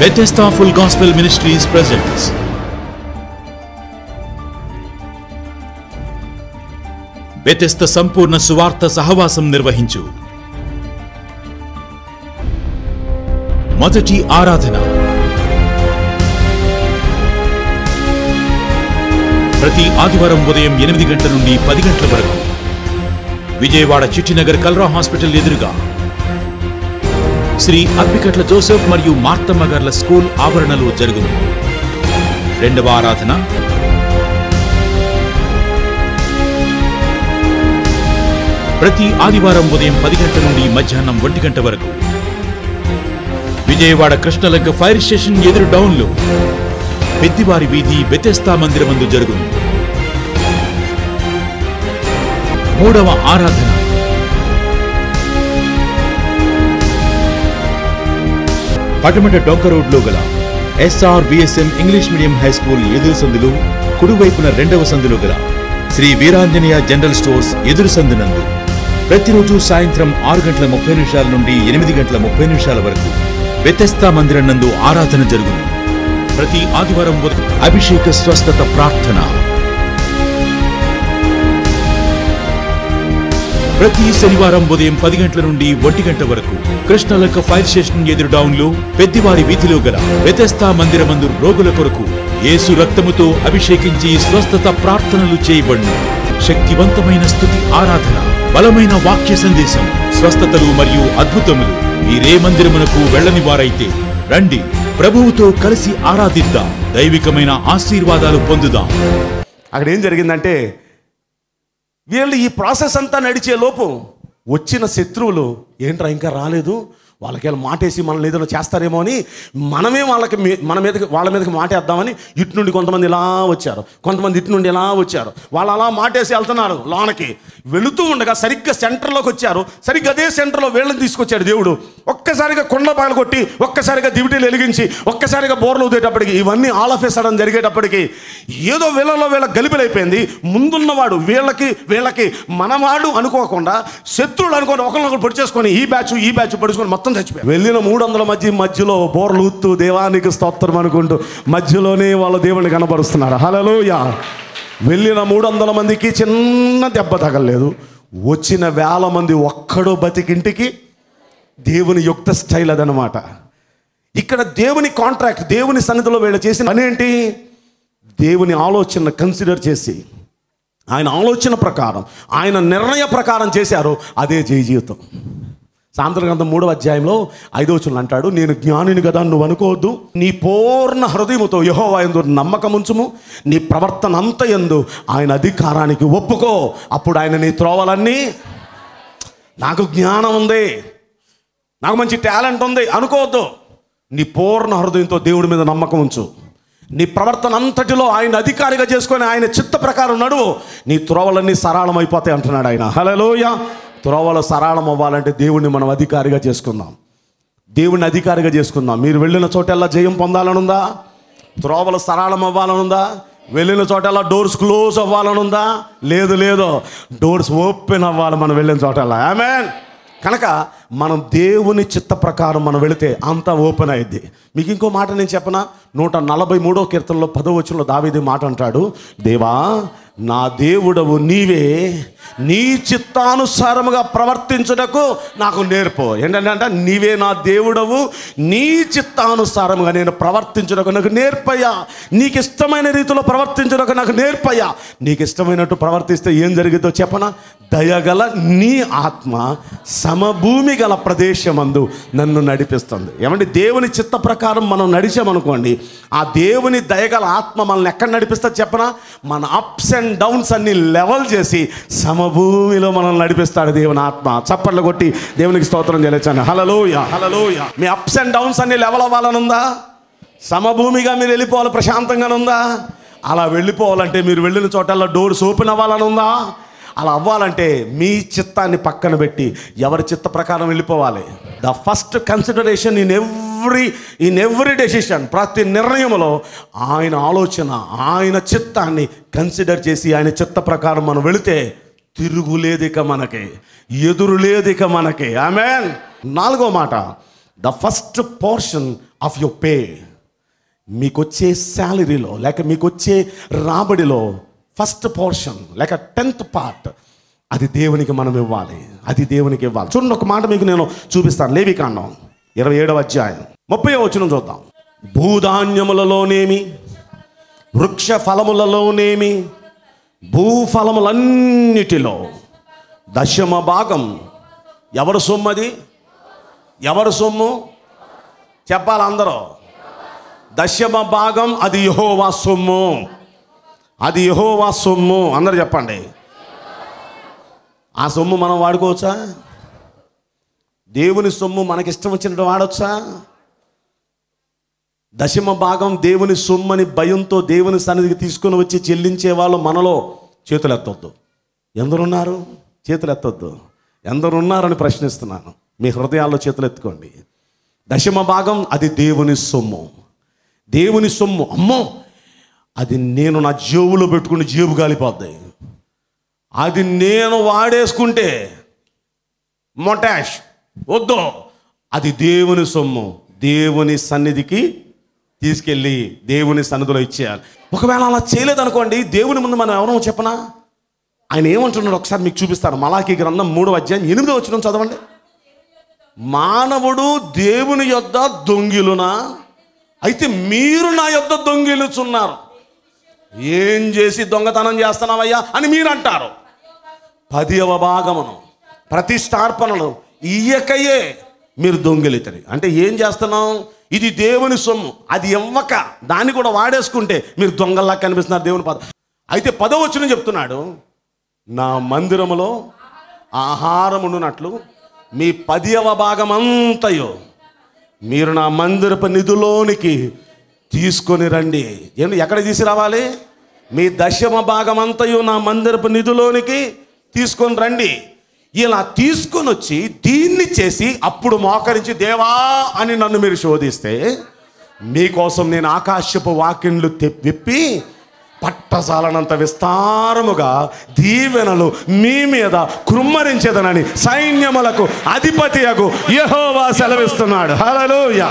Bethesda Full Gospel Ministries presents Bethesda సంపూర్ణ సువార్త సహవాసం నిర్వహించు మొదటి ఆరాధన ప్రతి ఆదివారం ఉదయం ఎనిమిది గంటల నుండి పది గంటల వరకు విజయవాడ చిట్టినగర్ కల్రా హాస్పిటల్ ఎదురుగా శ్రీ అప్పికట్ల జోసెఫ్ మరియు మార్తమ్మ గార్ల స్కూల్ ఆవరణలో జరుగును రెండవ ఆరాధన ప్రతి ఆదివారం ఉదయం పది గంటల నుండి మధ్యాహ్నం ఒంటి గంట వరకు విజయవాడ కృష్ణలంక ఫైర్ స్టేషన్ ఎదురు డౌన్లో పెద్దివారి వీధి బెతెస్తా మందిరమందు జరుగును మూడవ ఆరాధన పటమట డొంక రోడ్లో గల SR VSM English medium high school ఎదురు సందులు కుడివైపున రెండవ సందులో గల శ్రీ వీరాంజనేయ జనరల్ స్టోర్స్ ఎదురు సందునందు ప్రతిరోజు సాయంత్రం ఆరు గంటల ముప్పై నిమిషాల నుండి ఎనిమిది గంటల ముప్పై నిమిషాల వరకు వ్యతస్థా మందిరం నందు ఆరాధన జరుగును ప్రతి ఆదివారం ఉదయం అభిషేక స్వస్థత ప్రార్థన ప్రతి శనివారం ఉదయం పది గంటల నుండి ఒంటి గంట వరకు కృష్ణలక్క ఫైర్ స్టేషన్ ఎదురు డౌన్లో పెద్దివారి వీధిలో గల వ్యతస్థా మందిరమందు రోగుల కొరకు యేసు రక్తముతో అభిషేకించి స్వస్థత ప్రార్థనలు చేయబడును శక్తివంతమైన స్థుతి ఆరాధన బలమైన వాక్య సందేశం స్వస్థతలు మరియు అద్భుతములు మీరే మందిరమునకు వెళ్ళని వారైతే రండి ప్రభువుతో కలిసి ఆరాధిద్దాం దైవికమైన ఆశీర్వాదాలు పొందుదాం అక్కడ ఏం జరిగిందంటే వీళ్ళు ఈ ప్రాసెస్ అంతా నడిచే లోపు వచ్చిన శత్రువులు ఏంట్రా ఇంకా రాలేదు వాళ్ళకి వీళ్ళు మాటేసి మనల్ని ఏదైనా చేస్తారేమో అని మనమే వాళ్ళకి మీ- మన మీదకి వాళ్ళ మీదకి మాటేద్దామని ఇటు నుండి కొంతమంది ఇలా వచ్చారు కొంతమంది ఇటు నుండి ఇలా వచ్చారు వాళ్ళు అలా మాటేసి వెళ్తున్నారు లోనకి వెళుతూ ఉండగా సరిగ్గా సెంటర్లోకి వచ్చారు సరిగ్గా అదే సెంటర్లో వీళ్ళని తీసుకొచ్చాడు దేవుడు ఒక్కసారిగా కొండ పగలు కొట్టి ఒక్కసారిగా దివిటీలు వెలిగించి ఒక్కసారిగా బోర్లు ఊదేటప్పటికి ఇవన్నీ ఆల్ ఆఫ్ సడన్ జరిగేటప్పటికి ఏదో వీళ్ళలో వీళ్ళ గలిపిలైపోయింది ముందున్నవాడు వీళ్ళకి వీళ్ళకి మనవాడు అనుకోకుండా శత్రువులు అనుకోని ఒకరినొకరు పొడి చేసుకొని ఈ బ్యాచ్ ఈ బ్యాచ్ పొడుచుకొని మొత్తం చచ్చిపోయారు వెళ్ళిన మూడు వందల మధ్య మధ్యలో బోర్లు ఊత్తు దేవానికి స్తోత్రం అనుకుంటూ మధ్యలోనే వాళ్ళ దేవుని కనపరుస్తున్నారు హలోయ వెళ్ళిన మూడు వందల మందికి చిన్న దెబ్బ తగలేదు వచ్చిన వేల మంది ఒక్కడో బతికింటికి దేవుని యుక్త స్టైల్ అదనమాట ఇక్కడ దేవుని కాంట్రాక్ట్ దేవుని సన్నిధిలో వీళ్ళు చేసిన పని ఏంటి దేవుని ఆలోచన కన్సిడర్ చేసి ఆయన ఆలోచన ప్రకారం ఆయన నిర్ణయ ప్రకారం చేశారు అదే జయ జీవితం సాంతల గ్రంథం మూడవ అధ్యాయంలో ఐదో వచనం అంటాడు నేను జ్ఞానిని కదా నువ్వు అనుకోవద్దు నీ పూర్ణ హృదయముతో యహోవా యందు నమ్మకముంచుము నీ ప్రవర్తన అంత ఎందు ఆయన అధికారానికి ఒప్పుకో అప్పుడు ఆయన నీ త్రోవలన్నీ నాకు జ్ఞానం ఉంది నాకు మంచి టాలెంట్ ఉంది అనుకోవద్దు నీ పూర్ణ హృదయంతో దేవుడి మీద నమ్మకం ఉంచు నీ ప్రవర్తన అంతటిలో ఆయన అధికారిగా చేసుకొని ఆయన చిత్త ప్రకారం నడువు నీ త్రోవలన్నీ సరళం అయిపోతాయి అంటున్నాడు ఆయన హలోయ త్రోవలు సరళం అవ్వాలంటే దేవుడిని మనం అధికారిగా చేసుకుందాం దేవుడిని అధికారిగా చేసుకుందాం మీరు వెళ్ళిన చోటల్లా జయం పొందాలనుందా త్రోవలు సరళం అవ్వాలనుందా వెళ్ళిన చోటల్లా డోర్స్ క్లోజ్ అవ్వాలనుందా లేదు లేదు డోర్స్ ఓపెన్ అవ్వాలి మనం వెళ్ళిన చోటల్లా ఆమెన్ కనుక మనం దేవుని చిత్త ప్రకారం మనం వెళితే అంతా ఓపెన్ అయింది మీకు ఇంకో మాట నేను చెప్పనా నూట నలభై మూడో కీర్తనలో పదవచనంలో దావేది మాట అంటాడు దేవా నా దేవుడవు నీవే నీ చిత్తానుసారముగా ప్రవర్తించుటకు నాకు నేర్పు ఏంటంటే అంటే నీవే నా దేవుడవు నీ చిత్తానుసారముగా నేను ప్రవర్తించుటకు నాకు నేర్పయ్యా నీకు ఇష్టమైన రీతిలో ప్రవర్తించుటకు నాకు నేర్పయ్యా నీకు ఇష్టమైనట్టు ప్రవర్తిస్తే ఏం జరిగిద్దో చెప్పనా దయగల నీ ఆత్మ సమభూమి గల ప్రదేశమందు నన్ను నడిపిస్తుంది ఏమంటే దేవుని చిత్త ప్రకారం మనం నడిచామనుకోండి ఆ దేవుని దయగల ఆత్మ మనల్ని ఎక్కడ నడిపిస్తుంది చెప్పనా మన అప్స్ అండ్ డౌన్స్ అన్ని లెవెల్ చేసి సమభూమిలో మనల్ని నడిపిస్తాడు దేవుని ఆత్మ చప్పట్లు కొట్టి దేవునికి స్తోత్రం చేయలేచాను హలలోయ హలలోయ మీ అప్స్ అండ్ డౌన్స్ అన్ని లెవెల్ అవ్వాలనుందా సమభూమిగా మీరు వెళ్ళిపోవాలి ప్రశాంతంగానే ఉందా అలా వెళ్ళిపోవాలంటే మీరు వెళ్ళిన చోటల్లో డోర్స్ ఓపెన్ అవ్వాలని ఉందా అలా అవ్వాలంటే మీ చిత్తాన్ని పక్కన పెట్టి ఎవరి చిత్త ప్రకారం వెళ్ళిపోవాలి the first consideration in every in every decision ప్రతి నిర్ణయంలో ఆయన ఆలోచన ఆయన చిత్తాన్ని కన్సిడర్ చేసి ఆయన చిత్త ప్రకారం మనం వెళితే తిరుగులేదు ఇక మనకి ఎదురు లేదు ఇక మనకి ఆమె నాలుగో మాట the first portion of your pay మీకు వచ్చే శాలరీలో లేక మీకు వచ్చే రాబడిలో ఫస్ట్ పోర్షన్ లేక టెన్త్ పార్ట్ అది దేవునికి మనం ఇవ్వాలి అది దేవునికి ఇవ్వాలి చూడండి ఒక మాట మీకు నేను చూపిస్తాను లేవికాండం ఇరవై ఏడవ అధ్యాయం ముప్పై వచ్చిన చూద్దాం భూధాన్యములలోనేమి వృక్ష ఫలములలోనేమి భూఫలములన్నిటిలో దశమ భాగం ఎవరు సొమ్ము అది ఎవరు సొమ్ము చెప్పాలి అందరూ దశమ భాగం అది యహోవా సొమ్ము అది యహోవా సొమ్ము అందరు చెప్పండి ఆ సొమ్ము మనం వాడుకోవచ్చా దేవుని సొమ్ము మనకిష్టం వచ్చినట్టు వాడొచ్చా దశమ భాగం దేవుని సొమ్మని భయంతో దేవుని సన్నిధికి తీసుకొని వచ్చి చెల్లించే వాళ్ళు మనలో చేతులు ఎత్తొద్దు ఎందరున్నారు చేతులు ఎత్తొద్దు ఎందరున్నారని ప్రశ్నిస్తున్నాను మీ హృదయాల్లో చేతులు ఎత్తుకోండి దశమ భాగం అది దేవుని సొమ్ము దేవుని సొమ్ము అమ్మో అది నేను నా జేబులో పెట్టుకుని జేబు గాలిపోద్ది అది నేను వాడేసుకుంటే మొటాష్ వద్దు అది దేవుని సొమ్ము దేవుని సన్నిధికి తీసుకెళ్ళి దేవుని సన్నిధిలో ఇచ్చేయాలి ఒకవేళ అలా చేయలేదనుకోండి దేవుని ముందు మనం ఎవరో చెప్పనా ఆయన ఏమంటున్నాడు ఒకసారి మీకు చూపిస్తాను మలాకి గ్రంథం మూడో అధ్యాయం ఎనిమిదో వచ్చిన చదవండి మానవుడు దేవుని యొద్ద దొంగిలునా అయితే మీరు నా యొద్ద దొంగిలుచున్నారు ఏం చేసి దొంగతనం చేస్తున్నావయ్యా అని మీరు అంటారు పదివ భాగమును ప్రతిష్టార్పణలు ఇయ్యకయే మీరు దొంగిలితని అంటే ఏం చేస్తున్నాం ఇది దేవుని సొమ్ము అది ఇవ్వక దాన్ని కూడా వాడేసుకుంటే మీరు దొంగల్లా కనిపిస్తున్నారు దేవుని పద అయితే పదవచ్చును చెప్తున్నాడు నా మందిరములో ఆహారమునున్నట్లు మీ పదివ భాగమంతయో మీరు నా మందిరపు నిధులోనికి తీసుకొని రండి ఏంటి ఎక్కడ తీసుకురావాలి మీ దశమ భాగమంతయు నా మందిరపు నిధులోనికి తీసుకొని రండి ఇలా తీసుకొని వచ్చి దీన్ని చేసి అప్పుడు మోకరించి దేవా అని నన్ను మీరు శోధిస్తే మీకోసం నేను ఆకాశపు వాకిండ్లు తె- విప్పి పట్టసాలనంత విస్తారముగా దీవెనలు మీ మీద కృమ్మరించేదనని సైన్యములకు అధిపతియకు యెహోవా సెలవిస్తున్నాడు హల్లెలూయా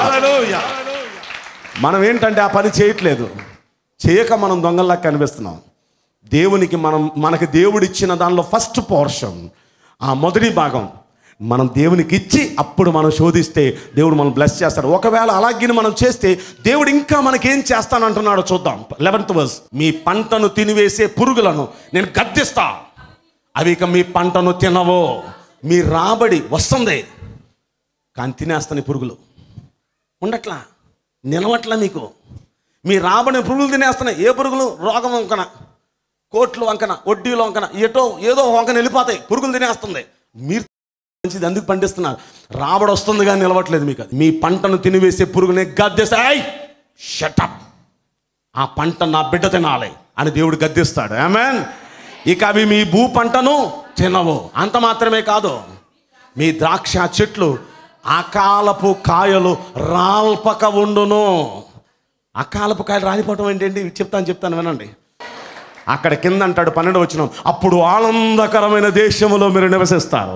మనం ఏంటంటే ఆ పని చేయట్లేదు చేయక మనం దొంగల్లా కనిపిస్తున్నాం దేవునికి మనం మనకి దేవుడిచ్చిన దానిలో ఫస్ట్ పోర్షన్ ఆ మొదటి భాగం మనం దేవునికి ఇచ్చి అప్పుడు మనం శోధిస్తే దేవుడు మనం బ్లెస్ చేస్తాడు ఒకవేళ అలాగే మనం చేస్తే దేవుడు ఇంకా మనకేం చేస్తానంటున్నాడో చూద్దాం లెవెన్త్ వర్స్ మీ పంటను తినివేసే పురుగులను నేను గద్దిస్తా అవి ఇక మీ పంటను తినవో మీ రాబడి వస్తుంది కానీ తినేస్తాను ఈ పురుగులు ఉండట్లా నిలవట్లా మీకు మీ రాబడిన పురుగులు తినేస్తున్నాయి ఏ పురుగులు రోగం వంకన కోట్లు వంకన వడ్డీలు వంకన ఎటో ఏదో ఒక వంకన వెళ్ళిపోతాయి పురుగులు తినేస్తుంది మీరు మంచిది అందుకు పండిస్తున్నారు రాబడి వస్తుంది కానీ నిలవట్లేదు మీకు అది మీ పంటను తినివేసే పురుగునే గద్దెస్తాయి షటప్ ఆ పంట నా బిడ్డ తినాలి అని దేవుడు గద్దిస్తాడు ఆమెన్ ఇక అవి మీ భూ పంటను తినవు అంత మాత్రమే కాదు మీ ద్రాక్ష చెట్లు అకాలపు కాయలు రాల్పక ఉండును అకాలపు కాయలు రాలిపోవటం ఏంటండి చెప్తాను చెప్తాను వినండి అక్కడ కింద అంటాడు పన్నెండు వచ్చిన అప్పుడు ఆనందకరమైన దేశములో మీరు నివసిస్తారు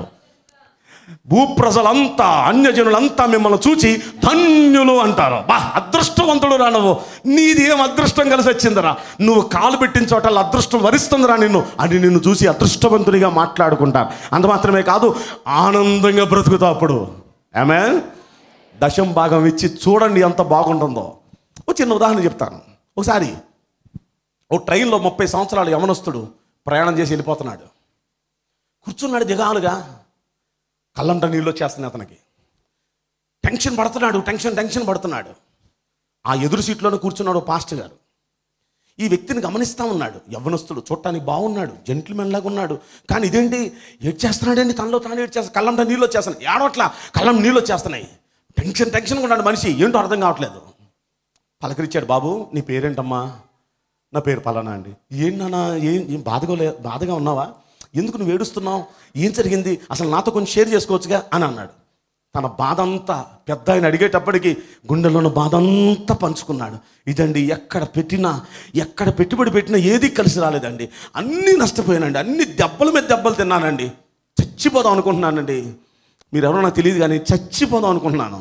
భూప్రజలంతా అన్యజనులంతా మిమ్మల్ని చూచి ధన్యులు అంటారు బా అదృష్టవంతుడు రా నువ్వు నీది ఏం అదృష్టం కలిసి వచ్చిందిరా నువ్వు కాలు పెట్టిన చోట అదృష్టం వరిస్తుందిరా నిన్ను అని నిన్ను చూసి అదృష్టవంతుడిగా మాట్లాడుకుంటారు అంత మాత్రమే కాదు ఆనందంగా బ్రతుకుతావు అప్పుడు ఆమె దశం భాగం ఇచ్చి చూడండి ఎంత బాగుంటుందో ఒక చిన్న ఉదాహరణ చెప్తాను ఒకసారి ఓ ట్రైన్లో ముప్పై సంవత్సరాలు యమనస్తుడు ప్రయాణం చేసి వెళ్ళిపోతున్నాడు కూర్చున్నాడు దిగాలుగా కళ్ళంట నీళ్ళు వచ్చేస్తున్నాయి అతనికి టెన్షన్ పడుతున్నాడు టెన్షన్ టెన్షన్ పడుతున్నాడు ఆ ఎదురు సీట్లోనే కూర్చున్నాడు ఓ పాస్టర్ గారు ఈ వ్యక్తిని గమనిస్తూ ఉన్నాడు యవ్వనస్తుడు చూడటానికి బాగున్నాడు జెంట్మెన్ లాగా ఉన్నాడు కానీ ఇదేంటి ఏడ్ చేస్తున్నాడండి తనలో తాను ఏడ్ చేస్తా కళ్ళంట నీళ్ళు వచ్చేస్తున్నాయి ఏడవట్లా కళ్ళం నీళ్ళు వచ్చేస్తున్నాయి టెన్షన్ టెన్షన్గా ఉన్నాడు మనిషి ఏంటో అర్థం కావట్లేదు పలకరించాడు బాబు నీ పేరేంటమ్మా నా పేరు పలానా అండి ఏంటన్నా ఏం ఏం బాధగా లే బాధగా ఉన్నావా ఎందుకు నువ్వు ఏడుస్తున్నావు ఏం జరిగింది అసలు నాతో కొంచెం షేర్ చేసుకోవచ్చుగా అని అన్నాడు తన బాధ అంతా పెద్ద ఆయన అడిగేటప్పటికి గుండెలో ఉన్న బాధ అంతా పంచుకున్నాడు ఇదండి ఎక్కడ పెట్టినా ఎక్కడ పెట్టుబడి పెట్టినా ఏది కలిసి రాలేదండి అన్నీ నష్టపోయానండి అన్ని దెబ్బల మీద దెబ్బలు తిన్నానండి చచ్చిపోదాం అనుకుంటున్నానండి మీరు ఎవరో నాకు తెలియదు కానీ చచ్చిపోదాం అనుకుంటున్నాను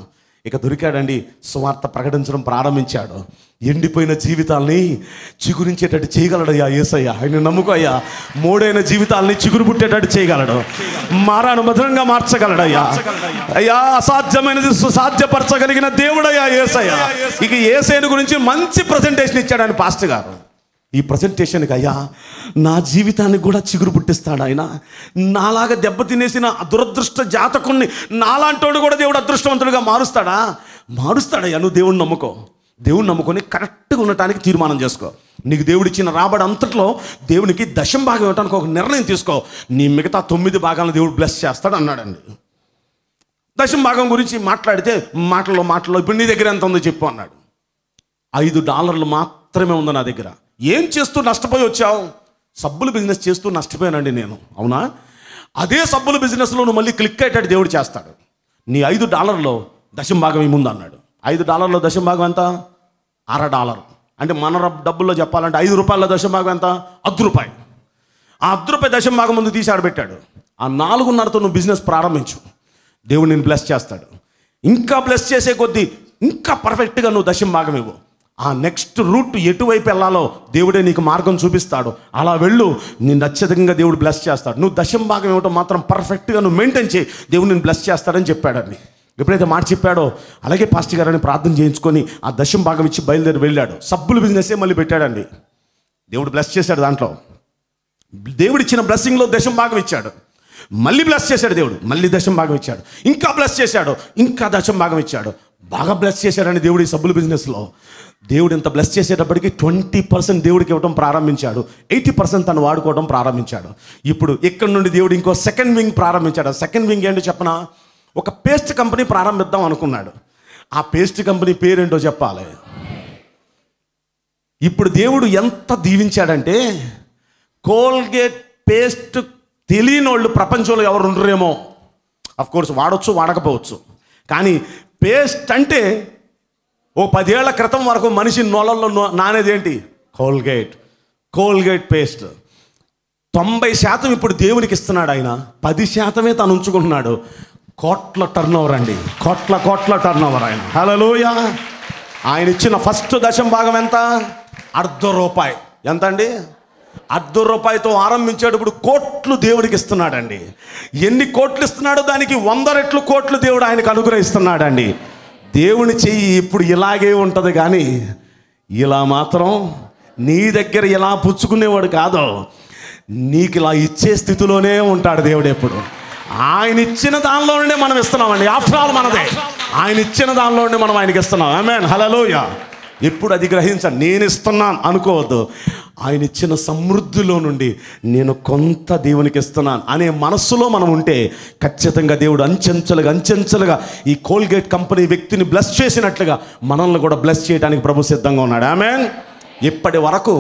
ఇక దొరికాడండి సువార్త ప్రకటించడం ప్రారంభించాడు ఎండిపోయిన జీవితాల్ని చిగురించేటట్టు చేయగలడయ్యా ఏసయ్య ఆయన నమ్ముకోయ్యా మూడైన జీవితాల్ని చిగురు పుట్టేటట్టు చేయగలడు మారాను మధురంగా మార్చగలడయ్యా అయ్యా అసాధ్యమైనది సుసాధ్యపరచగలిగిన దేవుడయ్యా ఏసయ్య ఇక ఏసైన గురించి మంచి ప్రజెంటేషన్ ఇచ్చాడు ఆయన పాస్టర్ గారు ఈ ప్రజెంటేషన్కి అయ్యా నా జీవితానికి కూడా చిగురు పుట్టిస్తాడు ఆయన నాలాగా దెబ్బతినేసిన దురదృష్ట జాతకుణ్ణి నాలాంటోడు కూడా దేవుడు అదృష్టవంతుడిగా మారుస్తాడా మారుస్తాడయ్యా నువ్వు దేవుడిని నమ్ముకో దేవుడిని నమ్ముకొని కరెక్ట్గా ఉండటానికి తీర్మానం చేసుకో నీకు దేవుడు ఇచ్చిన రాబడి అంతట్లో దేవునికి దశం భాగం ఇవ్వడానికి ఒక నిర్ణయం తీసుకో నీ మిగతా తొమ్మిది భాగాలను దేవుడు బ్లెస్ చేస్తాడు అన్నాడండి దశం భాగం గురించి మాట్లాడితే మాటల్లో మాటల్లో ఇప్పుడు నీ దగ్గర ఎంత ఉందో చెప్పు అన్నాడు ఐదు డాలర్లు మాత్రమే ఉంది నా దగ్గర ఏం చేస్తూ నష్టపోయి వచ్చావు సబ్బులు బిజినెస్ చేస్తూ నష్టపోయానండి నేను అవునా అదే సబ్బుల బిజినెస్లో నువ్వు మళ్ళీ క్లిక్ అయ్యేటట్టు దేవుడు చేస్తాడు నీ ఐదు డాలర్లో దశం భాగం ఏముంది అన్నాడు ఐదు డాలర్లో దశం భాగం ఎంత అర డాలర్ అంటే మన రబ్- డబ్బుల్లో చెప్పాలంటే ఐదు రూపాయల దశం భాగం ఎంత అర్ధ రూపాయి ఆ అర్ధ రూపాయి దశం భాగం ముందు తీసి ఆడబెట్టాడు ఆ నాలుగున్నరతో నువ్వు బిజినెస్ ప్రారంభించు దేవుడు నేను బ్లెస్ చేస్తాడు ఇంకా బ్లెస్ చేసే కొద్దీ ఇంకా పర్ఫెక్ట్గా నువ్వు దశం భాగం ఇవ్వు ఆ నెక్స్ట్ రూట్ ఎటువైపు వెళ్ళాలో దేవుడే నీకు మార్గం చూపిస్తాడు అలా వెళ్ళు నేను నచ్చదంగా దేవుడు బ్లెస్ చేస్తాడు నువ్వు దశం భాగం ఇవ్వటం మాత్రం పర్ఫెక్ట్గా నువ్వు మెయింటైన్ చేయి దేవుడు నేను బ్లెస్ చేస్తాడని చెప్పాడండి ఎప్పుడైతే మాట చెప్పాడో అలాగే పాస్టర్ గారని ప్రార్థన చేయించుకొని ఆ దశం భాగం ఇచ్చి బయలుదేరి వెళ్ళాడు సబ్బులు బిజినెస్సే మళ్ళీ పెట్టాడండి దేవుడు బ్లెస్ చేశాడు దాంట్లో దేవుడు ఇచ్చిన బ్లెస్సింగ్లో దశం భాగం ఇచ్చాడు మళ్ళీ బ్లెస్ చేశాడు దేవుడు మళ్ళీ దశం భాగం ఇచ్చాడు ఇంకా బ్లెస్ చేశాడు ఇంకా దశం భాగం ఇచ్చాడు బాగా బ్లెస్ చేశాడని దేవుడు ఈ సబ్బుల బిజినెస్లో దేవుడు ఇంత బ్లెస్ చేసేటప్పటికి ట్వంటీ పర్సెంట్ దేవుడికి ఇవ్వడం ప్రారంభించాడు ఎయిటీ పర్సెంట్ తను వాడుకోవడం ప్రారంభించాడు ఇప్పుడు ఇక్కడ నుండి దేవుడు ఇంకో సెకండ్ వింగ్ ప్రారంభించాడు సెకండ్ వింగ్ ఏంటో చెప్పనా ఒక పేస్ట్ కంపెనీ ప్రారంభిద్దాం అనుకున్నాడు ఆ పేస్ట్ కంపెనీ పేరేంటో చెప్పాలి ఇప్పుడు దేవుడు ఎంత దీవించాడంటే కోల్గేట్ పేస్ట్ తెలియని వాళ్ళు ప్రపంచంలో ఎవరు ఉండరేమో అఫ్ కోర్స్ వాడచ్చు వాడకపోవచ్చు కానీ పేస్ట్ అంటే ఓ పదేళ్ల క్రితం వరకు మనిషి నొలల్లో నో- నానేదేంటి కోల్గేట్ కోల్గేట్ పేస్ట్ తొంభై శాతం ఇప్పుడు దేవునికి ఇస్తున్నాడు ఆయన పది శాతమే తను ఉంచుకుంటున్నాడు కోట్ల టర్న్ ఓవర్ అండి కోట్ల కోట్ల టర్న్ ఓవర్ ఆయన హలోయ ఆయన ఇచ్చిన ఫస్ట్ దశం భాగం ఎంత అర్ధ రూపాయి ఎంత అండి అర్ధ రూపాయితో ఆరంభించాడు ఇప్పుడు కోట్లు దేవుడికి ఇస్తున్నాడండి ఎన్ని కోట్లు ఇస్తున్నాడో దానికి వంద రెట్లు కోట్లు దేవుడు ఆయనకు అనుగ్రహిస్తున్నాడండి దేవుని చెయ్యి ఇప్పుడు ఇలాగే ఉంటుంది కానీ ఇలా మాత్రం నీ దగ్గర ఇలా పుచ్చుకునేవాడు కాదు నీకు ఇలా ఇచ్చే స్థితిలోనే ఉంటాడు దేవుడు ఎప్పుడు ఆయన ఇచ్చిన దానిలో నుండే మనం ఇస్తున్నామండి ఆఫ్టర్ ఆల్ మనదే ఆయన ఇచ్చిన దానిలో నుండి మనం ఆయనకి ఇస్తున్నాం ఆమెన్ హలలోయ ఎప్పుడు అది గ్రహించండి నేను ఇస్తున్నాను అనుకోవద్దు ఆయన ఇచ్చిన సమృద్ధిలో నుండి నేను కొంత దేవునికి ఇస్తున్నాను అనే మనస్సులో మనం ఉంటే ఖచ్చితంగా దేవుడు అంచెంచెలుగా అంచెంచెలుగా ఈ కోల్గేట్ కంపెనీ వ్యక్తిని బ్లెస్ చేసినట్లుగా మనల్ని కూడా బ్లెస్ చేయడానికి ప్రభు సిద్ధంగా ఉన్నాడు ఆమె ఇప్పటి వరకు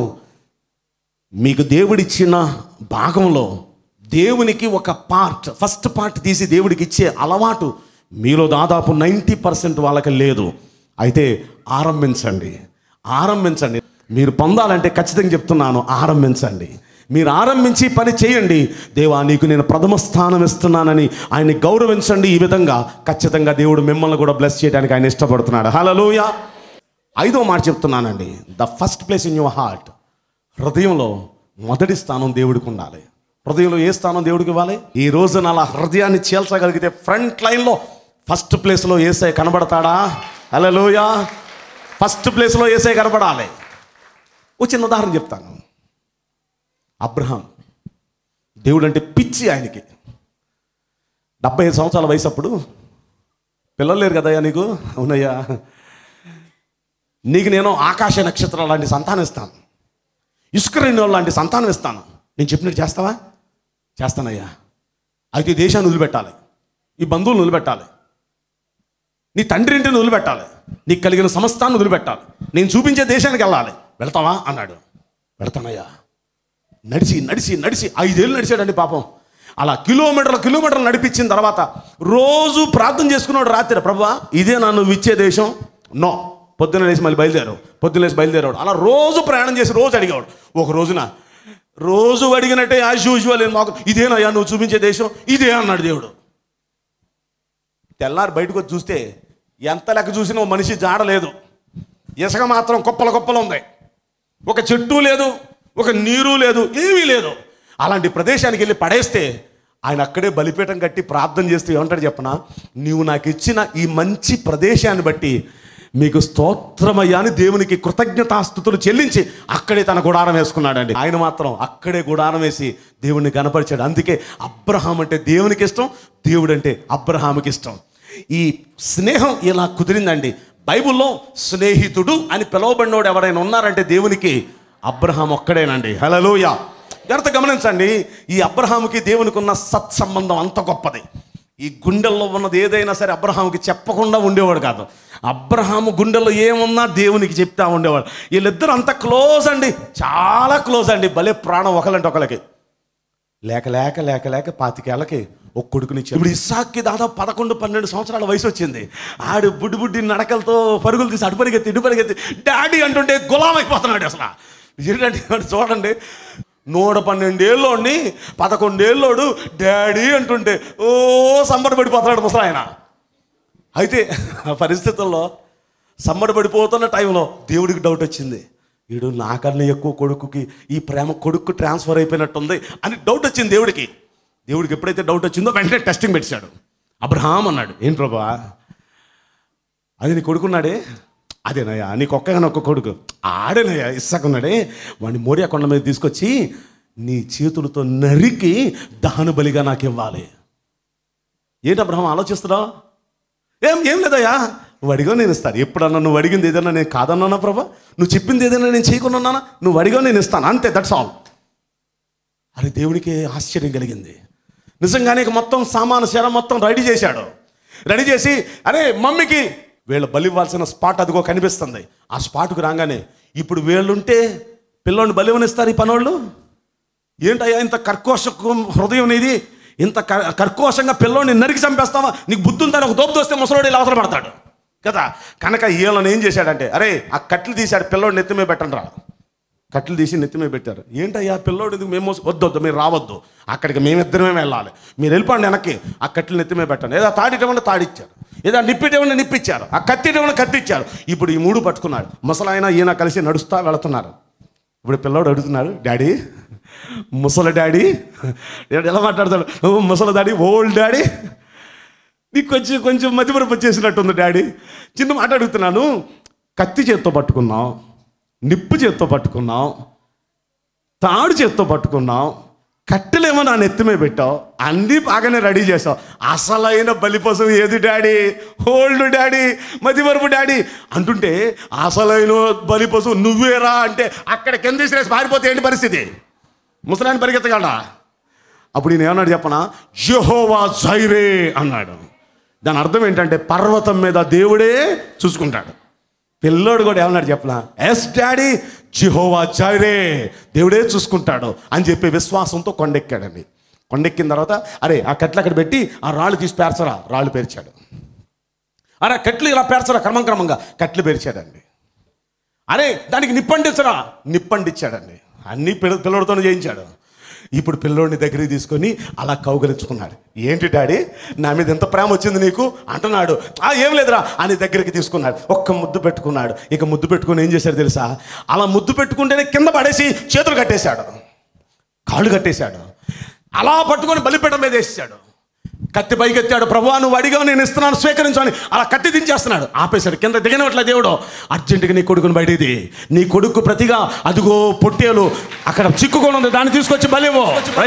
మీకు దేవుడిచ్చిన భాగంలో దేవునికి ఒక పార్ట్ ఫస్ట్ పార్ట్ తీసి దేవుడికి ఇచ్చే అలవాటు మీలో దాదాపు నైంటీ పర్సెంట్ వాళ్ళకి లేదు అయితే ఆరంభించండి ఆరంభించండి మీరు పొందాలంటే ఖచ్చితంగా చెప్తున్నాను ఆరంభించండి మీరు ఆరంభించి పని చేయండి దేవా నీకు నేను ప్రథమ స్థానం ఇస్తున్నానని ఆయన్ని గౌరవించండి ఈ విధంగా ఖచ్చితంగా దేవుడు మిమ్మల్ని కూడా బ్లెస్ చేయడానికి ఆయన ఇష్టపడుతున్నాడు హలోయ ఐదో మాట చెప్తున్నానండి the first place in your heart హృదయంలో మొదటి స్థానం దేవుడికి ఉండాలి హృదయంలో ఏ స్థానం దేవుడికి ఇవ్వాలి ఈ రోజున అలా హృదయాన్ని చేల్చగలిగితే ఫ్రంట్ లైన్లో ఫస్ట్ ప్లేస్లో ఏసై కనబడతాడా హలోయ ఫస్ట్ ప్లేస్లో ఏసై కనబడాలి ఒక చిన్న ఉదాహరణ చెప్తాను అబ్రహాం దేవుడు అంటే పిచ్చి ఆయనకి డెబ్బై ఐదు సంవత్సరాల వయసు అప్పుడు పిల్లలు లేరు కదయ్యా నీకు అవునయ్యా నీకు నేను ఆకాశ నక్షత్రాలు లాంటి సంతానం ఇస్తాను ఇసుక రెండు లాంటి సంతానం ఇస్తాను నేను చెప్పినట్టు చేస్తావా చేస్తానయ్యా అయితే ఈ దేశాన్ని వదిలిపెట్టాలి ఈ బంధువులను వదిలిపెట్టాలి నీ తండ్రి ఇంటిని వదిలిపెట్టాలి నీకు కలిగిన సమస్తాన్ని వదిలిపెట్టాలి నేను చూపించే దేశానికి వెళ్ళాలి వెళ్తావా అన్నాడు వెళ్తానయ్యా నడిచి నడిచి నడిచి ఐదేళ్ళు నడిచాడండి పాపం అలా కిలోమీటర్ల కిలోమీటర్లు నడిపించిన తర్వాత రోజు ప్రార్థన చేసుకున్నాడు రాత్రి ప్రభా ఇదే నన్ను ఇచ్చే దేశం నో పొద్దున్న లేచి మళ్ళీ బయలుదేరావు పొద్దున్న లేచి బయలుదేరాడు అలా రోజు ప్రయాణం చేసి రోజు అడిగాడు ఒక రోజున రోజు అడిగినట్టే యాజ్ యూజువల్ మాకు ఇదేనయ్యా నువ్వు చూపించే దేశం ఇదే అన్నాడు దేవుడు తెల్లారి బయటకు వచ్చి చూస్తే ఎంత లెక్క చూసినా ఓ మనిషి జాడలేదు ఇసుక మాత్రం కుప్పల కుప్పలు ఉంది ఒక చెట్టు లేదు ఒక నీరు లేదు ఏమీ లేదు అలాంటి ప్రదేశానికి వెళ్ళి పడేస్తే ఆయన అక్కడే బలిపీఠం కట్టి ప్రార్థన చేస్తూ ఏమంటాడు చెప్పనా నీవు నాకు ఇచ్చిన ఈ మంచి ప్రదేశాన్ని బట్టి మీకు స్తోత్రమయ్యా అని దేవునికి కృతజ్ఞతాస్థుతులు చెల్లించి అక్కడే తన గుడారం వేసుకున్నాడండి ఆయన మాత్రం అక్కడే గుడారం వేసి దేవుణ్ణి కనపరిచాడు అందుకే అబ్రహాం అంటే దేవునికి ఇష్టం దేవుడు అంటే అబ్రహాముకి ఇష్టం ఈ స్నేహం ఇలా కుదిరిందండి బైబిల్లో స్నేహితుడు అని పిలువబడినోడు ఎవరైనా ఉన్నారంటే దేవునికి అబ్రహాం ఒక్కడేనండి హలోయ జాగ్రత్త గమనించండి ఈ అబ్రహాముకి దేవునికి ఉన్న సత్సంబంధం అంత గొప్పది ఈ గుండెల్లో ఉన్నది ఏదైనా సరే అబ్రహాముకి చెప్పకుండా ఉండేవాడు కాదు అబ్రహాము గుండెల్లో ఏమున్నా దేవునికి చెప్తా ఉండేవాడు వీళ్ళిద్దరు అంత క్లోజ్ అండి చాలా క్లోజ్ అండి భలే ప్రాణం ఒకలంటే ఒకరికి లేక లేక లేక లేక పాతికేళ్ళకి ఒక కొడుకునిచ్చాడు ఇప్పుడు ఇస్సాక్కి దాదాపు పదకొండు పన్నెండు సంవత్సరాల వయసు వచ్చింది ఆడు బుడ్డి బుడ్డి నడకలతో పరుగులు తీసి అటు పరిగెత్తి ఇటు పరిగెత్తి డాడీ అంటుంటే గులాం అయిపోతున్నాడు అసలు ఏంటంటే వాడు చూడండి నూట పన్నెండేళ్ళోడిని పదకొండేళ్ళోడు డాడీ అంటుంటే ఓ సంబరపడిపోతున్నాడు ముసలు ఆయన అయితే ఆ పరిస్థితుల్లో సంబరపడిపోతున్న టైంలో దేవుడికి డౌట్ వచ్చింది వీడు నాకన్నా ఎక్కువ కొడుకుకి ఈ ప్రేమ కొడుకు ట్రాన్స్ఫర్ అయిపోయినట్టుంది అని డౌట్ వచ్చింది దేవుడికి దేవుడికి ఎప్పుడైతే డౌట్ వచ్చిందో వెంటనే టెస్టింగ్ పెట్టాడు అబ్రహాం అన్నాడు ఏం ప్రభా అది నీ కొడుకున్నాడే అదేనయ్యా నీకు ఒక్కగానే ఒక్క కొడుకు ఆడేనయ్యా ఇస్సాకున్నాడే వాడిని మోరియా కొండ మీద తీసుకొచ్చి నీ చేతులతో నరికి దహన బలిగా నాకు ఇవ్వాలి ఏంటి అబ్రహం ఆలోచిస్తున్నావు ఏం ఏం లేదయ్యా నువ్వు అడిగా నేను ఇస్తాను ఎప్పుడన్నా నువ్వు అడిగింది ఏదైనా నేను కాదన్నానా ప్రభా నువ్వు చెప్పింది ఏదైనా నేను చేయకుండా ఉన్నానా నువ్వు అడిగా నేను ఇస్తాను అంతే దట్స్ ఆల్ అది దేవునికి ఆశ్చర్యం కలిగింది నిజంగానే ఇక మొత్తం సామాను శర మొత్తం రెడీ చేశాడు రెడీ చేసి అరే మమ్మీకి వీళ్ళు బలి ఇవ్వాల్సిన స్పాట్ అదిగో కనిపిస్తుంది ఆ స్పాట్కు రాగానే ఇప్పుడు వీళ్ళుంటే పిల్లోని బలి ఇవ్వనిస్తారు ఈ పనోళ్ళు ఏంటయ్యా ఇంత కర్కోశ హృదయం నీది ఇంత కర్- కర్కోశంగా పిల్లోని నరికి చంపేస్తావా నీకు బుద్ధి ఉందని ఒక దోపు దోస్తే ముసలోడు ఇలా అవతల పడతాడు కదా కనుక వీళ్ళని ఏం చేశాడంటే అరే ఆ కట్లు తీశాడు పిల్లోడు నెత్తి మీద పెట్టండి రా కట్లు తీసి నెత్తి మీద పెట్టారు ఏంటయ్యా పిల్లోడు ఎందుకు మేము మోసి- వద్దు వద్దు మీరు రావద్దు అక్కడికి మేమిద్దరమే వెళ్ళాలి మీరు వెళ్ళిపోండి వెనక్కి ఆ కట్లు నెత్తి మీద పెట్టండి ఏదో తాడిటమని తాడిచ్చారు ఏదో నిప్పిటమని నిప్పిచ్చారు ఆ కత్తిటమని కత్తిచ్చారు ఇప్పుడు ఈ మూడు పట్టుకున్నాడు ముసలాయన ఈయన కలిసి నడుస్తా వెళుతున్నారు ఇప్పుడు పిల్లోడు అడుగుతున్నాడు డాడీ ముసలి డాడీ డాడీ ఎలా మాట్లాడతాడు "ఓ, ముసలి డాడీ ఓల్డ్ డాడీ నీకు కొంచెం కొంచెం మతిమరపు వచ్చేసినట్టుంది డాడీ చిన్న మాట అడుగుతున్నాను కత్తి చేత్తో పట్టుకున్నాం నిప్పు చేత్తో పట్టుకున్నాం తాడు చేత్తో పట్టుకున్నాం కట్టెలేమో నా నెత్తి మీద పెట్టావు అన్నీ బాగానే రెడీ చేసావు అసలైన బలి పశువు ఏది డాడీ ఓల్డ్ డాడీ మతిమరుపు డాడీ అంటుంటే అసలైన బలి పశువు నువ్వేరా అంటే అక్కడ కింద విసిరేసి పారిపోతే ఏంటి పరిస్థితి ముసలాన్ని పరిగెత్తగలడా అప్పుడు ఈయన ఏమన్నాడు చెప్పనా యెహోవా జైరే అన్నాడు దాని అర్థం ఏంటంటే పర్వతం మీద దేవుడే చూసుకుంటాడు పిల్లోడు కూడా ఏమన్నాడు చెప్పనా ఎస్ డాడీ జిహోవా జైరే దేవుడే చూసుకుంటాడు అని చెప్పి విశ్వాసంతో కొండెక్కాడండి కొండెక్కిన తర్వాత అరే ఆ కట్లు అక్కడ పెట్టి ఆ రాళ్ళు తీసి పేర్చరా రాళ్ళు పేర్చాడు అరే కట్లు ఇలా పేర్చరా క్రమం క్రమంగా కట్లు పేర్చాడండి అరే దానికి నిప్పండించరా నిప్పండిచ్చాడండి అన్ని పిల్ల పిల్లడితోనే చేయించాడు ఇప్పుడు పిల్లోడిని దగ్గరికి తీసుకొని అలా కౌగలించుకున్నాడు ఏంటి డాడీ నా మీద ఎంత ప్రేమ వచ్చింది నీకు అంటున్నాడు ఆ ఏం లేదురా అని దగ్గరికి తీసుకున్నాడు ఒక్క ముద్దు పెట్టుకున్నాడు ఇక ముద్దు పెట్టుకుని ఏం చేశాడు తెలుసా అలా ముద్దు పెట్టుకుంటేనే కింద పడేసి చేతులు కట్టేశాడు కాళ్ళు కట్టేశాడు అలా పట్టుకొని బలిపీఠం మీద వేసేసాడు కత్తి పైకెత్తాడు ప్రభు నువ్వు అడిగా నేను ఇస్తున్నాను స్వీకరించు అని అలా కత్తి దించేస్తున్నాడు ఆపేశాడు కింద దిగనట్లే దేవుడు అర్జెంటుగా నీ కొడుకుని బయటిది నీ కొడుకు ప్రతిగా అదిగో పొట్టేలు అక్కడ చిక్కుకొని ఉంది దాన్ని తీసుకొచ్చి బలివో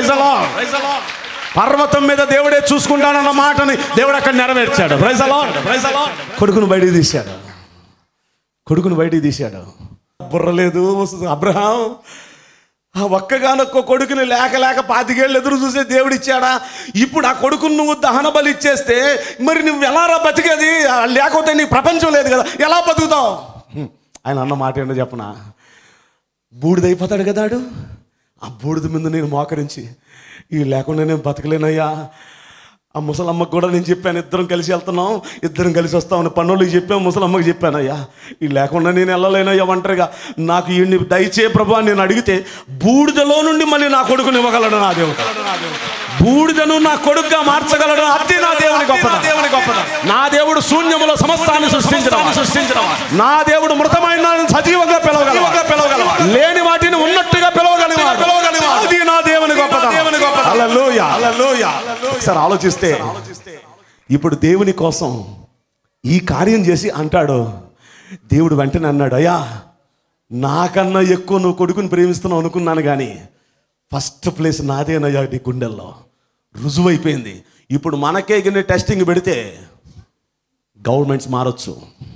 పర్వతం మీద దేవుడే చూసుకుంటానన్న మాటని దేవుడు అక్కడ నెరవేర్చాడు ప్రైజ్ కొడుకును బయటికి తీశాడు కొడుకును బయటికి తీశాడు బుర్ర లేదు అబ్రహాం ఆ ఒక్కగానొక్క కొడుకుని లేక లేక పాతికేళ్ళు ఎదురు చూసే దేవుడు ఇచ్చాడా ఇప్పుడు ఆ కొడుకును నువ్వు దహన బలి ఇచ్చేస్తే మరి నువ్వు ఎలా రా బతికేది ఆ లేకపోతే నీకు ప్రపంచం లేదు కదా ఎలా బతుకుతావు హ్మ్. ఆయన అన్న మాట ఏంటో చెప్పనా బూడిదైపోతాడు కదా ఆడు. ఆ బూడిద మీద నేను మోకరించి ఈ లేకుండా నేను బతకలేనయ్యా ఆ ముసలమ్మకు కూడా నేను చెప్పాను ఇద్దరం కలిసి వెళ్తున్నాం ఇద్దరం కలిసి వస్తామని పన్నోళ్ళకి చెప్పాను ముసలమ్మకి చెప్పాను అయ్యా ఇది లేకుండా నేను వెళ్ళలేనయ్యా ఒంటరిగా నాకు ఈ దయచే ప్రభా నేను అడిగితే బూడిదలో నుండి మళ్ళీ నా కొడుకుని ఇవ్వగలడు నా దేవుడు బూడిదను నా కొడుకుగా మార్చగలడు అది నా దేవుని గొప్ప దేవుని గొప్ప నా దేవుడు శూన్యములో సమస్తాన్ని సృష్టించడం సృష్టించడం నా దేవుడు మృతమైన దానిని సజీవంగా పిలవగల పిలవగల లేని వాటిని ఉన్నట్టుగా పిలవగలిగా పిలవగలిగా అది నా దేవుని గొప్ప దేవుని గొప్ప హల్లెలూయా హల్లెలూయా ఒకసారి ఆలోచిస్తే ఇప్పుడు దేవుని కోసం ఈ కార్యం చేసి అంటాడు దేవుడు వెంటనే అన్నాడు అయ్యా నాకన్నా ఎక్కువ నువ్వు కొడుకుని ప్రేమిస్తున్నావు అనుకున్నాను కానీ ఫస్ట్ ప్లేస్ నాదేనయ్యా నీ గుండెల్లో రుజువైపోయింది ఇప్పుడు మనకే గిన్నె టెస్టింగ్ పెడితే గవర్నమెంట్స్ మారచ్చు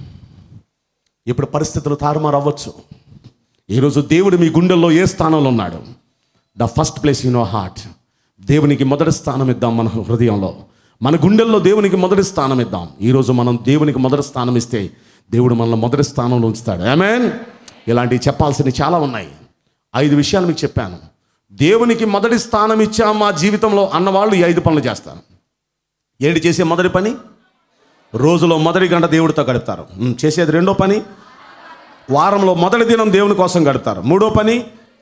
ఇప్పుడు పరిస్థితులు తారుమారు అవ్వచ్చు ఈరోజు దేవుడు మీ గుండెల్లో ఏ స్థానంలో ఉన్నాడు the first place in your heart దేవునికి మొదటి స్థానం ఇద్దాం మన హృదయంలో మన గుండెల్లో దేవునికి మొదటి స్థానం ఇద్దాం ఈరోజు మనం దేవునికి మొదటి స్థానం ఇస్తే దేవుడు మనల్ని మొదటి స్థానంలో ఉంచుతాడు ఆమెన్ ఇలాంటివి చెప్పాల్సినవి చాలా ఉన్నాయి ఐదు విషయాలు మీకు చెప్పాను దేవునికి మొదటి స్థానం ఇచ్చా మా జీవితంలో అన్నవాళ్ళు ఈ ఐదు పనులు చేస్తారు ఏంటి చేసే మొదటి పని రోజులో మొదటి గంట దేవుడితో గడుపుతారు ఉమ్, చేసేది రెండో పని వారంలో మొదటి దినం దేవుని కోసం గడుపుతారు మూడో పని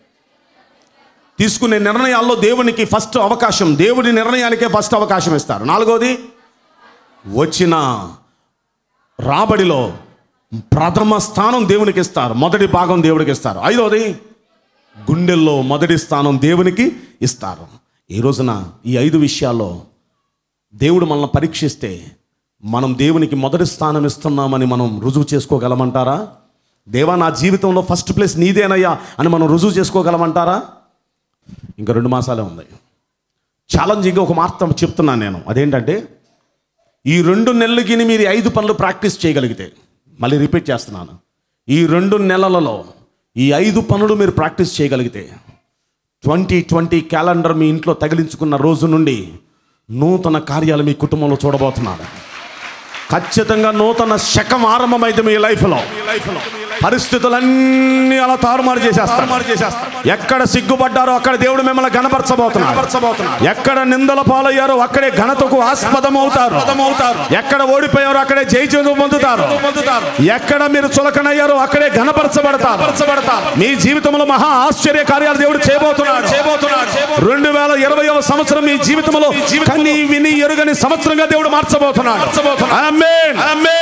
తీసుకునే నిర్ణయాల్లో దేవునికి ఫస్ట్ అవకాశం దేవుడి నిర్ణయానికే ఫస్ట్ అవకాశం ఇస్తారు నాలుగోది వచ్చిన రాబడిలో ప్రథమ స్థానం దేవునికి ఇస్తారు మొదటి భాగం దేవుడికి ఇస్తారు ఐదోది గుండెల్లో మొదటి స్థానం దేవునికి ఇస్తారు ఈ రోజున ఈ ఐదు విషయాల్లో దేవుడు మనల్ని పరీక్షిస్తే మనం దేవునికి మొదటి స్థానం ఇస్తున్నామని మనం రుజువు చేసుకోగలమంటారా దేవా నా జీవితంలో ఫస్ట్ ప్లేస్ నీదేనయ్యా అని మనం రుజువు చేసుకోగలమంటారా ఇంకా రెండు మాసాలే ఉంది ఛాలెంజింగ్ ఒక మాట చెప్తున్నాను నేను అదేంటంటే ఈ రెండు నెలలకి మీరు ఈ ఐదు పనులు ప్రాక్టీస్ చేయగలిగితే మళ్ళీ రిపీట్ చేస్తున్నాను ఈ రెండు నెలలలో ఈ ఐదు పనులు మీరు ప్రాక్టీస్ చేయగలిగితే ట్వంటీ ట్వంటీ క్యాలెండర్ మీ ఇంట్లో తగిలించుకున్న రోజు నుండి నూతన కార్యాలు మీ కుటుంబంలో చూడబోతున్నారు ఖచ్చితంగా నూతన శకం ఆరంభమైంది మీ లైఫ్లో పరిస్థితులన్నీ అలా తారుమారు చేసేస్తారు ఎక్కడ సిగ్గుపడ్డారో అక్కడ దేవుడు మిమ్మల్ని గణపరచబోతున్నారు ఎక్కడ నిందల పాలయ్యారో అక్కడే ఘనతకు ఆస్పదం అవుతారు ఎక్కడ ఓడిపోయారో అక్కడే జయజయం పొందుతారు ఎక్కడ మీరు చులకనయ్యారో అక్కడే ఘనపరచబడతారు మీ జీవితంలో మహా ఆశ్చర్య కార్యాలు దేవుడు చేయబోతున్నాడు రెండు వేల ఇరవైవ సంవత్సరం మీ జీవితంలో కన్ని విని ఎరుగని సంవత్సరంగా దేవుడు మార్చబోతున్నాడు ఆమేన్.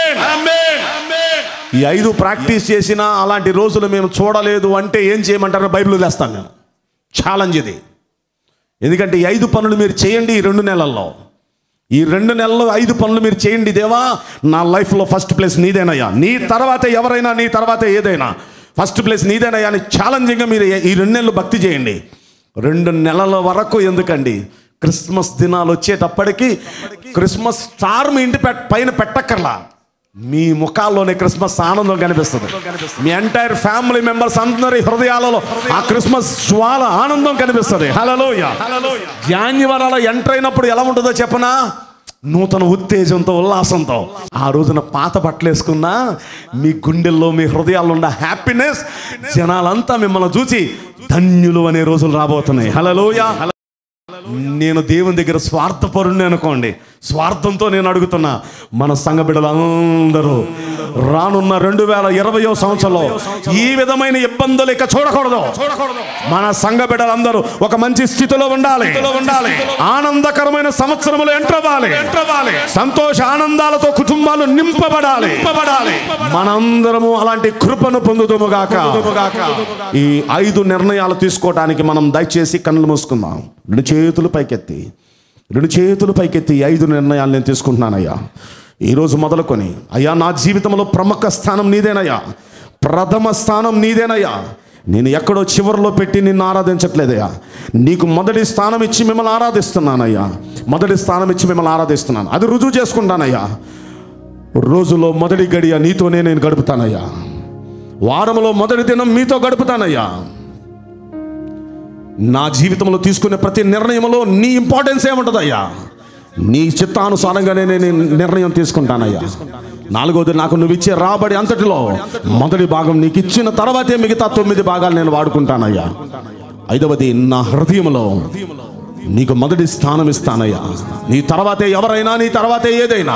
ఈ ఐదు ప్రాక్టీస్ చేసినా అలాంటి రోజులు మేము చూడలేదు అంటే ఏం చేయమంటారో బైబిల్ తెస్తాను నేను ఛాలెంజ్ ఇది ఎందుకంటే ఈ ఐదు పనులు మీరు చేయండి ఈ రెండు నెలల్లో ఈ రెండు నెలల్లో ఐదు పనులు మీరు చేయండి దేవా నా లైఫ్లో ఫస్ట్ ప్లేస్ నీదేనయ్యా నీ తర్వాత ఎవరైనా నీ తర్వాత ఏదైనా ఫస్ట్ ప్లేస్ నీదేనయ్యా అని ఛాలెంజింగ్గా మీరు ఈ రెండు నెలలు భక్తి చేయండి రెండు నెలల వరకు ఎందుకండి క్రిస్మస్ దినాలు వచ్చేటప్పటికి క్రిస్మస్ స్టార్ మీ ఇంటి పెట్- పైన పెట్టక్కర్లా మీ ముఖాల్లోనే క్రిస్మస్ ఆనందం కనిపిస్తుంది మీ ఎంటైర్ ఫ్యామిలీ మెంబర్స్ అందరి హృదయాలలో ఆ క్రిస్మస్ జ్వాల ఆనందం కనిపిస్తుంది హలోయ జాన్యువరాలో ఎంటర్ అయినప్పుడు ఎలా ఉంటుందో చెప్పనా నూతన ఉత్తేజంతో ఉల్లాసంతో ఆ రోజున పాత బట్టలు వేసుకున్నా మీ గుండెల్లో మీ హృదయాల్లో ఉన్న హ్యాపీనెస్ జనాలంతా మిమ్మల్ని చూసి ధన్యులు అనే రోజులు రాబోతున్నాయి హలోయ నేను దేవుని దగ్గర స్వార్థపరుణ్ణి అనుకోండి స్వార్థంతో నేను అడుగుతున్నా మన సంఘ బిడ్డలందరూ రానున్న రెండు వేల ఇరవయో సంవత్సరంలో ఈ విధమైన ఇబ్బందులు ఇక చూడకూడదు మన సంఘ బిడ్డలందరూ ఒక మంచి స్థితిలో ఉండాలి ఉండాలి ఆనందకరమైన సంవత్సరములు ఎంట్రవాలి సంతోష ఆనందాలతో కుటుంబాలు నింపబడాలి నింపబడాలి మనందరము అలాంటి కృపను పొందుదుముగాక ఈ ఐదు నిర్ణయాలు తీసుకోవడానికి మనం దయచేసి కన్నులు మూసుకుందాం రెండు చేతులు పైకెత్తి రెండు చేతులు పైకెత్తి ఈ ఐదు నిర్ణయాలు నేను తీసుకుంటున్నానయ్యా ఈరోజు మొదలుకొని అయ్యా నా జీవితంలో ప్రముఖ స్థానం నీదేనయ్యా ప్రథమ స్థానం నీదేనయ్యా నేను ఎక్కడో చివరిలో పెట్టి నిన్ను ఆరాధించట్లేదయ్యా నీకు మొదటి స్థానం ఇచ్చి మిమ్మల్ని ఆరాధిస్తున్నానయ్యా మొదటి స్థానం ఇచ్చి మిమ్మల్ని ఆరాధిస్తున్నాను అది రుజువు చేసుకుంటానయ్యా రోజులో మొదటి గడియ నీతోనే నేను గడుపుతానయ్యా వారంలో మొదటి దినం మీతో గడుపుతానయ్యా నా జీవితంలో తీసుకునే ప్రతి నిర్ణయంలో నీ ఇంపార్టెన్స్ ఏముంటుందయ్యా నీ చిత్తానుసారంగానే నేను నిర్ణయం తీసుకుంటానయ్యా నాలుగోది నాకు నువ్వు ఇచ్చే రాబడి అంతటిలో మొదటి భాగం నీకు ఇచ్చిన తర్వాతే మిగతా తొమ్మిది భాగాలు నేను వాడుకుంటానయ్యా ఐదవది నా హృదయంలో నీకు మొదటి స్థానం ఇస్తానయ్యా నీ తర్వాతే ఎవరైనా నీ తర్వాతే ఏదైనా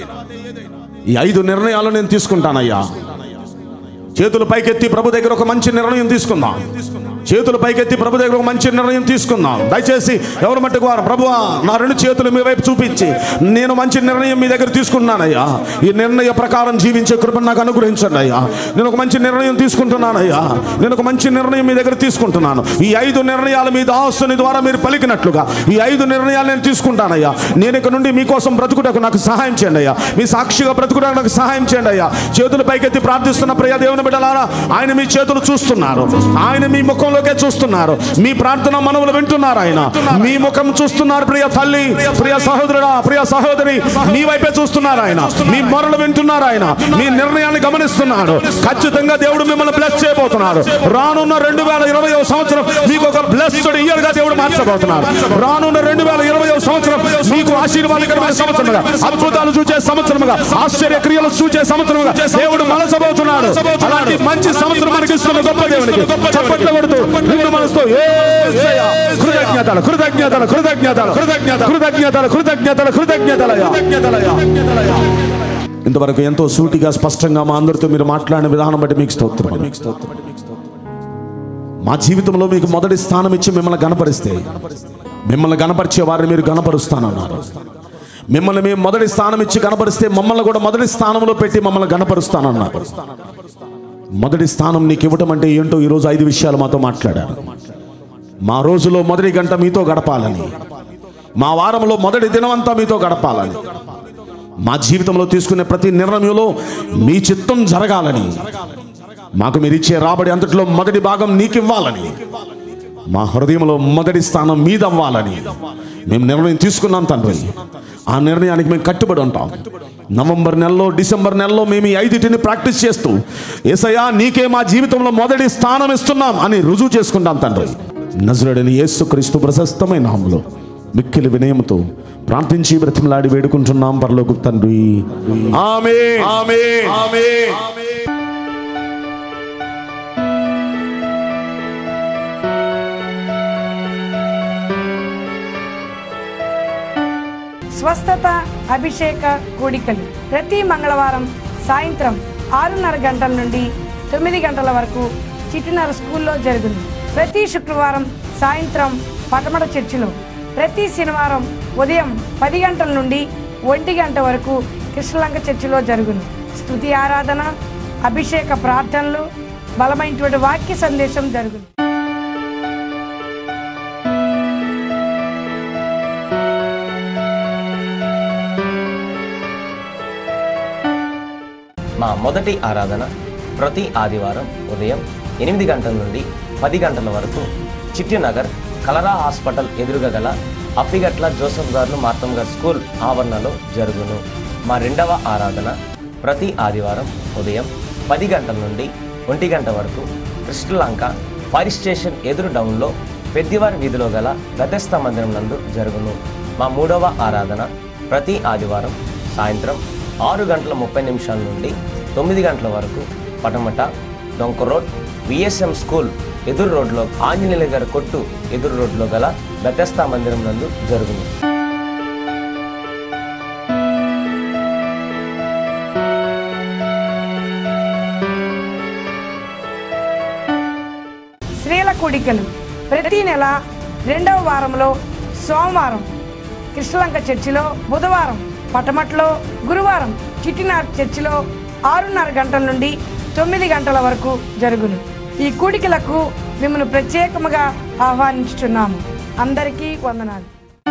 ఈ ఐదు నిర్ణయాలు నేను తీసుకుంటానయ్యా చేతులు పైకెత్తి ప్రభు దగ్గర ఒక మంచి నిర్ణయం తీసుకుందాం చేతులు పైకెత్తి ప్రభు దగ్గర ఒక మంచి నిర్ణయం తీసుకుందాం దయచేసి ఎవరు మట్టుకు వారు ప్రభువా నా రెండు చేతులు మీ వైపు చూపించి నేను మంచి నిర్ణయం మీ దగ్గర తీసుకున్నానయ్యా ఈ నిర్ణయ ప్రకారం జీవించే కృపను నాకు అనుగ్రహించండి అయ్యా నేను ఒక మంచి నిర్ణయం తీసుకుంటున్నానయ్యా నేను ఒక మంచి నిర్ణయం మీ దగ్గర తీసుకుంటున్నాను ఈ ఐదు నిర్ణయాలు మీ దాసుని ద్వారా మీరు పలికినట్లుగా ఈ ఐదు నిర్ణయాలు నేను తీసుకుంటానయ్యా నేను ఇక నుండి మీకోసం బ్రతుకుటకు నాకు సహాయం చేయండి అయ్యా మీ సాక్షిగా బ్రతుకుటకు నాకు సహాయం చేయండి అయ్యా చేతులు పైకెత్తి ప్రార్థిస్తున్న ప్రియ దేవుని బిడ్డలారా ఆయన మీ చేతులు చూస్తున్నారు ఆయన మీ ముఖంలోకే చూస్తున్నారు మీ ప్రార్థన మనవులు వింటున్నారు ఆయన మీ ముఖం చూస్తున్నారు ప్రియ తల్లి ప్రియ సహోదరుడా ప్రియ సహోదరి మీ వైపే చూస్తున్నారు ఆయన మీ మొరలు వింటున్నారు ఆయన మీ నిర్ణయాన్ని గమనిస్తున్నాడు ఖచ్చితంగా దేవుడు మిమ్మల్ని బ్లెస్ చేయబోతున్నాడు రానున్న రెండు వేల ఇరవై సంవత్సరం మీకు ఒక బ్లెస్డ్ ఇయర్ గా దేవుడు మార్చబోతున్నారు రానున్న రెండు వేల ఇరవై సంవత్సరం మీకు ఆశీర్వాదకరమైన సంవత్సరముగా అద్భుతాలు చూసే సంవత్సరముగా ఆశ్చర్య క్రియలు చూసే సంవత్సరముగా దేవుడు మనసబోతున్నాడు అలాంటి మంచి సంవత్సరం మనకి ఇస్తున్న గొప్ప దేవునికి చప్పట్లు కొడుతూ నిన్ను మనసుతో యేసయ్య, కృతజ్ఞతలు కృతజ్ఞతలు కృతజ్ఞతలు కృతజ్ఞతలు కృతజ్ఞతలు కృతజ్ఞతలు కృతజ్ఞతలయ్యా. ఇంతవరకు ఎంతో సూటిగా స్పష్టంగా మా అందరితో మీరు మాట్లాడిన విధానం బట్టి మీకు స్తోత్రం మీకు స్తోత్రం మా జీవితంలో మీకు మొదటి స్థానం ఇచ్చి మిమ్మల్ని గణపరిస్తే మిమ్మల్ని గణపరిచే వారిని మీరు గణపరుస్తానన్నారు మిమ్మల్ని మేము మొదటి స్థానం ఇచ్చి గణపరిస్తే మమ్మల్ని కూడా మొదటి స్థానంలో పెట్టి మమ్మల్ని గణపరుస్తానన్నారు మొదటి స్థానం నీకు ఇవ్వటం అంటే ఏంటో ఈరోజు ఐదు విషయాలు మాతో మాట్లాడారు మా రోజులో మొదటి గంట మీతో గడపాలని మా వారంలో మొదటి దినమంతా మీతో గడపాలని మా జీవితంలో తీసుకునే ప్రతి నిర్ణయంలో మీ చిత్తం జరగాలని మాకు మీరు ఇచ్చే రాబడి అంతట్లో మొదటి భాగం నీకు ఇవ్వాలని మా హృదయంలో మొదటి స్థానం మీద అవ్వాలని మేము నిర్ణయం తీసుకున్నాం తండ్రి ఆ నిర్ణయానికి మేము కట్టుబడి ఉంటాం నవంబర్ నెలలో డిసెంబర్ నెలలో మేము ఈ ఐదింటిని ప్రాక్టీస్ చేస్తూ ఏసయ్యా నీకే మా జీవితంలో మొదటి స్థానం ఇస్తున్నాం అని రుజువు చేసుకుంటాం తండ్రి నజరుడని యేసుక్రీస్తు ప్రశస్తమైన నామములో మిక్కిలి వినయముతో ప్రార్థించి బ్రతిమలాడి వేడుకుంటున్నాం పరలోకు తండ్రి ఆమె ఆమె ఆమె స్వస్థత అభిషేక కూడికలు ప్రతి మంగళవారం సాయంత్రం ఆరున్నర గంటల నుండి తొమ్మిది గంటల వరకు చిట్టినర స్కూల్లో జరుగును ప్రతి శుక్రవారం సాయంత్రం పటమట చర్చిలో ప్రతి శనివారం ఉదయం పది గంటల నుండి ఒంటి గంట వరకు కృష్ణలంక చర్చిలో జరుగును స్తుతి ఆరాధన అభిషేక ప్రార్థనలు బలమైనటువంటి వాక్య సందేశం జరుగును మా మొదటి ఆరాధన ప్రతి ఆదివారం ఉదయం ఎనిమిది గంటల నుండి పది గంటల వరకు చిట్టినగర్ కలరా హాస్పిటల్ ఎదురుగా గల అప్పిగట్ల జోసఫ్ గారు మార్తమ్ గారు స్కూల్ ఆవరణలో జరుగును మా రెండవ ఆరాధన ప్రతి ఆదివారం ఉదయం పది గంటల నుండి ఒంటి గంట వరకు కృష్ణలంక ఫైర్ స్టేషన్ ఎదురు డౌన్లో పెద్దివారి వీధిలో గల గతస్థ మందిరం నందు జరుగును మా మూడవ ఆరాధన ప్రతి ఆదివారం సాయంత్రం ఆరు గంటల ముప్పై నిమిషాల నుండి తొమ్మిది గంటల వరకు పటమట డొంక రోడ్ విఎస్ఎం స్కూల్ ఎదురు రోడ్లో ఆంజనేయుల గారి కొట్టు ఎదురు రోడ్లో గల బెతస్తా మందిరం నందు జరుగును స్త్రీల కూడికలు ప్రతి నెల రెండవ వారంలో సోమవారం కృష్ణలంక చర్చిలో బుధవారం పటమట్లో గురువారం చిట్టినార్ చర్చిలో ఆరున్నర గంటల నుండి తొమ్మిది గంటల వరకు జరుగును ఈ కూడికలకు మిమ్మల్ని ప్రత్యేకముగా ఆహ్వానించుచున్నాము అందరికీ వందనాలు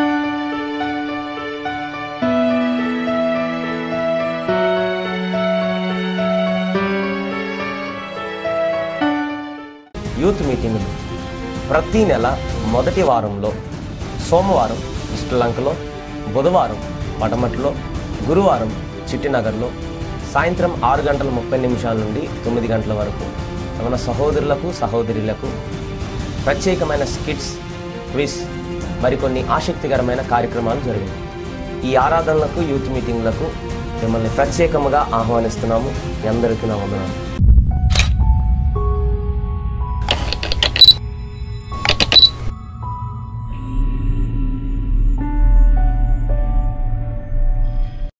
యూత్ మీటింగులు ప్రతి నెల మొదటి వారంలో సోమవారం శ్రీలంకలో బుధవారం పటమట్లో గురువారం చిట్టినగర్లో సాయంత్రం ఆరు గంటల ముప్పై నిమిషాల నుండి తొమ్మిది గంటల వరకు మన సహోదరులకు సహోదరులకు ప్రత్యేకమైన స్కిట్స్ క్విజ్ మరికొన్ని ఆసక్తికరమైన కార్యక్రమాలు జరిగాయి ఈ ఆరాధనలకు యూత్ మీటింగ్లకు మిమ్మల్ని ప్రత్యేకముగా ఆహ్వానిస్తున్నాము మీ అందరికీ నా వందనాలు